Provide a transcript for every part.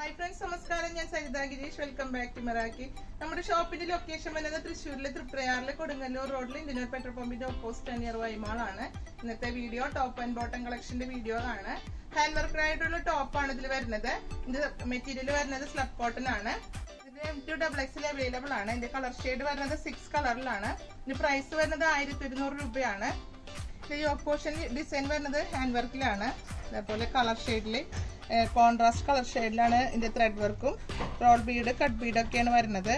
hi friends നമസ്കാരം ഞാൻ Saritha Gireesh welcome back to Meraki നമ്മുടെ ഷോപ്പിന്റെ ലൊക്കേഷൻ വരുന്നത് തൃശ്ശൂരിലെ തൃപ്രയാറിലെ കൊടുങ്ങല്ലൂർ റോഡിൽ ഇന്ത്യൻ പെട്രോൾ പമ്പിന്റെ ഓപ്പോസിറ്റ് നിയർ വൈമാളാണ് ഇന്നത്തെ വീഡിയോ ടോപ്പ് ആൻഡ് ബോട്ടം കളക്ഷന്റെ വീഡിയോ ആണ് ഹാൻഡ് വർക്ക് ആയിട്ടുള്ള ടോപ്പാണ് ഇതിൽ വരുന്നത് ഇത് മെറ്റീരിയൽ വരുന്നത് സ്ലബ് കോട്ടൺ ആണ് ഇത് എം ടു ഡബിൾ എക്സിൽ അവൈലബിൾ ആണ് ഇതിന്റെ കളർ ഷെയ്ഡ് വരുന്നത് സിക്സ് കളറിലാണ് ഇതിന് പ്രൈസ് വരുന്നത് ആയിരത്തി ഒരുന്നൂറ് രൂപയാണ് ഈ ഓപ്പോഷൻ ഡിസൈൻ വരുന്നത് ഹാൻഡ് വർക്കിലാണ് അതേപോലെ കളർ ഷെയ്ഡിൽ കോൺട്രാസ്റ്റ് കളർ ഷെയ്ഡിലാണ് ഇതിന്റെ ത്രെഡ് വർക്കും റോൾ ബീഡ് കട്ട് ബീഡ് ഒക്കെയാണ് വരുന്നത്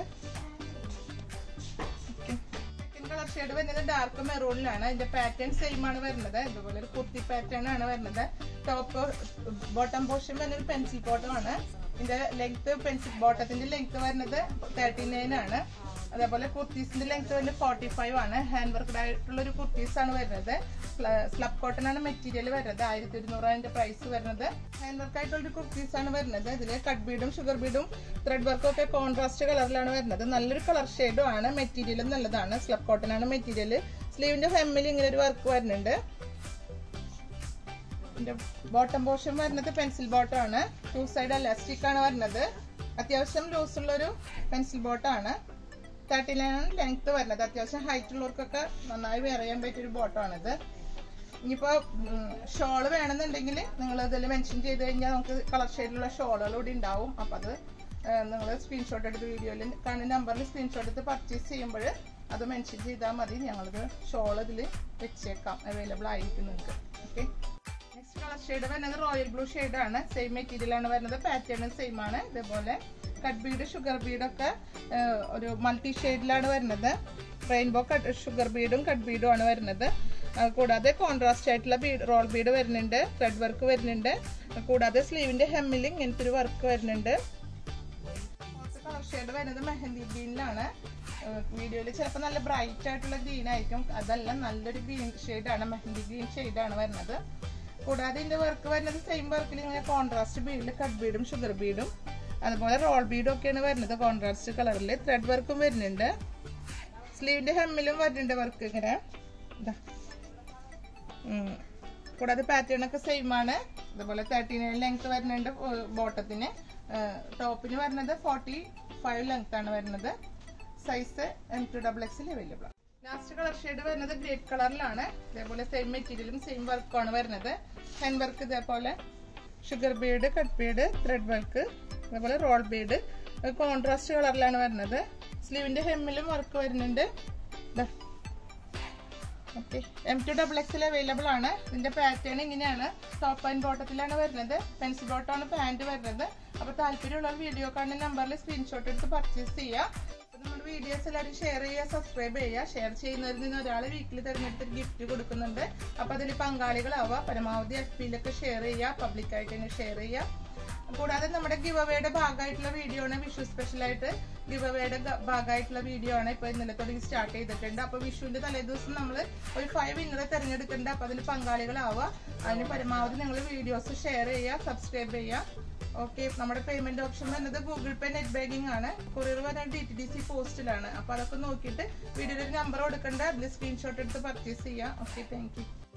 സെക്കൻഡ് കളർ ഷെയ്ഡ് വരുന്നത് ഡാർക്ക് മെറൂണിലാണ് ഇതിന്റെ പാറ്റേൺ സെയിം ആണ് വരുന്നത് ഇതുപോലെ ഒരു കുർത്തി പാറ്റേൺ ആണ് വരുന്നത് ടോപ്പ് ബോട്ടം പോർഷൻ വരുന്നത് പെൻസിൽ ബോട്ടം ആണ് ഇതിന്റെ ലെങ്ത് പെൻസിൽ ബോട്ടത്തിന്റെ ലെങ്ത് വരുന്നത് തേർട്ടി നയൻ ആണ് അതേപോലെ കുർത്തീസിന്റെ ലെങ്ത് വരുന്നത് ഫോർട്ടി ഫൈവ് ആണ് ഹാൻഡ് വർക്ക്ഡ് ആയിട്ടുള്ള ഒരു കുർത്തീസ് ആണ് വരുന്നത് സ്ലബ് കോട്ടൺ ആണ് മെറ്റീരിയൽ വരുന്നത് ആയിരത്തി ഒരുന്നൂറ് അതിന്റെ പ്രൈസ് വരുന്നത് ഹാൻഡ് വർക്ക് ആയിട്ടുള്ള ഒരു കുർത്തീസ് ആണ് വരുന്നത് ഇതിൽ കട്ട് ബീഡും ഷുഗർ ബീഡും ത്രെഡ് വർക്കും ഒക്കെ കോൺട്രാസ്റ്റ് കളറിലാണ് വരുന്നത് നല്ലൊരു കളർ ഷെയ്ഡും ആണ് മെറ്റീരിയലും നല്ലതാണ് സ്ലബ് കോട്ടൺ ആണ് മെറ്റീരിയൽ സ്ലീവിന്റെ ഫെമ്മിൽ ഇങ്ങനെ ഒരു വർക്ക് വരുന്നുണ്ട് ബോട്ടം പോർഷൻ വരുന്നത് പെൻസിൽ ബോട്ടം ആണ് ടു സൈഡ് എലാസ്റ്റിക് ആണ് വരുന്നത് അത്യാവശ്യം ലൂസ് ഉള്ളൊരു പെൻസിൽ ബോട്ടം ആണ് തേർട്ടി നയൻ ആണ് ലെങ്ത് വരുന്നത് അത്യാവശ്യം ഹൈറ്റ് ഉള്ളവർക്കൊക്കെ നന്നായി വെയർ ചെയ്യാൻ പറ്റിയ ഒരു ബോട്ടം ആണിത് ഇനിയിപ്പോ ഷോള് വേണമെന്നുണ്ടെങ്കിൽ നിങ്ങൾ ഇതിൽ മെൻഷൻ ചെയ്ത് കഴിഞ്ഞാൽ നമുക്ക് കളർ ഷെയ്ഡിലുള്ള ഷോളുകൾ കൂടി ഉണ്ടാവും അപ്പൊ അത് നിങ്ങൾ സ്ക്രീൻഷോട്ട് എടുത്ത് വീഡിയോയിൽ കാണുന്ന നമ്പറിൽ സ്ക്രീൻഷോട്ട് എടുത്ത് പർച്ചേസ് ചെയ്യുമ്പോൾ അത് മെൻഷൻ ചെയ്താൽ മതി ഞങ്ങൾക്ക് ഷോൾ ഇതിൽ വെച്ചേക്കാം അവൈലബിൾ ആയിരിക്കും നിങ്ങൾക്ക് ഓക്കെ നെക്സ്റ്റ് കളർ ഷെയ്ഡ് വരുന്നത് റോയൽ ബ്ലൂ ആണ് സെയിം മെറ്റീരിയൽ ആണ് വരുന്നത് പാറ്റേൺ സെയിം ആണ് ഇതേപോലെ കട്ട് ബീഡ് ഷുഗർ ബീഡൊക്കെ ഒരു മൾട്ടി ഷെയ്ഡിലാണ് വരുന്നത് റെയിൻബോ കട്ട് ഷുഗർ ബീഡും കട്ട് ബീഡും ആണ് വരുന്നത് കൂടാതെ കോൺട്രാസ്റ്റ് ആയിട്ടുള്ള ബീഡ് റോൾ ബീഡ് വരുന്നുണ്ട് ത്രെഡ് വർക്ക് വരുന്നുണ്ട് കൂടാതെ സ്ലീവിന്റെ ഹെമ്മിൽ ഇങ്ങനത്തെ ഒരു വർക്ക് വരുന്നുണ്ട് കളർ ഷെയ്ഡ് വരുന്നത് മെഹന്തി ഗ്രീനിലാണ് വീഡിയോയിൽ ചിലപ്പോൾ നല്ല ബ്രൈറ്റ് ആയിട്ടുള്ള ഗ്രീൻ ആയിരിക്കും അതല്ല നല്ലൊരു ഗ്രീൻ ഷെയ്ഡാണ് മെഹന്തി ഗ്രീൻ ഷെയ്ഡാണ് വരുന്നത് കൂടാതെ ഇതിന്റെ വർക്ക് വരുന്നത് സെയിം വർക്കിൽ ഇങ്ങനെ കോൺട്രാസ്റ്റ് ബീഡിൽ കട്ട് ബീഡും ഷുഗർ ബീഡും അതുപോലെ റോൾ ബീഡും ഒക്കെയാണ് വരുന്നത് കോൺട്രാസ്റ്റ് കളറിൽ ത്രെഡ് വർക്കും വരുന്നുണ്ട് സ്ലീവിന്റെ ഹെമ്മിലും വരുന്നുണ്ട് വർക്ക് ഇങ്ങനെ കൂടാതെ പാറ്റേൺ ഒക്കെ സെയിം ആണ് അതുപോലെ തേർട്ടി നയൻ ലെങ്ത് വരുന്നുണ്ട് ബോട്ടത്തിന് ടോപ്പിന് വരുന്നത് ഫോർട്ടി ഫൈവ് ലെങ്ത് ആണ് വരുന്നത് സൈസ് എം ടു ഡബിൾ എക്സിൽ അവൈലബിൾ ആണ് ലാസ്റ്റ് കളർ ഷെയ്ഡ് വരുന്നത് ഗ്രേപ്പ് കളറിലാണ് ഇതേപോലെ സെയിം മെറ്റീരിയലും സെയിം വർക്കാണ് വരുന്നത് ഹാൻഡ് വർക്ക് ഇതേപോലെ sugar bead cut bead thread work അതേപോലെ റോൾ ബീഡ് കോൺട്രാസ്റ്റ് കളറിലാണ് വരുന്നത് സ്ലീവിന്റെ ഹെമ്മിലും വർക്ക് വരുന്നുണ്ട് ഓക്കെ എം ടു ഡബിൾ എക്സിൽ അവൈലബിൾ ആണ് ഇതിന്റെ പാറ്റേൺ ഇങ്ങനെയാണ് ടോപ്പ് ആൻഡ് ബോട്ടത്തിലാണ് വരുന്നത് പെൻസിൽ ബോട്ടമാണ് പാന്റ് വരുന്നത് അപ്പൊ താല്പര്യമുള്ള വീഡിയോ കാണുന്ന നമ്പറിൽ സ്ക്രീൻഷോട്ട് എടുത്ത് പർച്ചേസ് ചെയ്യുക നമ്മുടെ വീഡിയോസ് എല്ലാവരും ഷെയർ ചെയ്യുക സബ്സ്ക്രൈബ് ചെയ്യുക ഷെയർ ചെയ്യുന്നവരിൽ നിന്ന് ഒരാൾ വീക്കിൽ തിരഞ്ഞെടുത്ത് ഗിഫ്റ്റ് കൊടുക്കുന്നുണ്ട് അപ്പൊ അതിൽ പങ്കാളികളാവുക പരമാവധി എഫ് പിയിലൊക്കെ ഷെയർ ചെയ്യുക പബ്ലിക്കായിട്ട് തന്നെ ഷെയർ ചെയ്യുക കൂടാതെ നമ്മുടെ ഗിവ് അവയുടെ ഭാഗമായിട്ടുള്ള വീഡിയോ ആണ് വിഷു സ്പെഷ്യൽ ആയിട്ട് ഗിവ് അവയുടെ ഭാഗമായിട്ടുള്ള വീഡിയോ ആണ് ഇപ്പൊ ഇന്നലെ തുടങ്ങി സ്റ്റാർട്ട് ചെയ്തിട്ടുണ്ട് അപ്പൊ വിഷുവിന്റെ തലേദിവസം നമ്മൾ ഒരു ഫൈവ് വിന്നറെ തിരഞ്ഞെടുക്കുന്നുണ്ട് അപ്പൊ അതിൽ പങ്കാളികളാവുക അതിന് പരമാവധി നിങ്ങൾ വീഡിയോസ് ഷെയർ ചെയ്യുക സബ്സ്ക്രൈബ് ചെയ്യുക ഓക്കെ നമ്മുടെ പേയ്മെന്റ് ഓപ്ഷൻ വരുന്നത് ഗൂഗിൾ പേ നെറ്റ് ബാങ്കിങ് ആണ് കൊറിയർ വരുന്നത് ഡി ടി ഡി സി പോസ്റ്റിലാണ് അപ്പൊ അതൊക്കെ നോക്കിയിട്ട് വീഡിയോയിൽ നമ്പർ കൊടുക്കണ്ട അതിൽ സ്ക്രീൻഷോട്ട് എടുത്ത് പർച്ചേസ് ചെയ്യാം ഓക്കെ താങ്ക് യു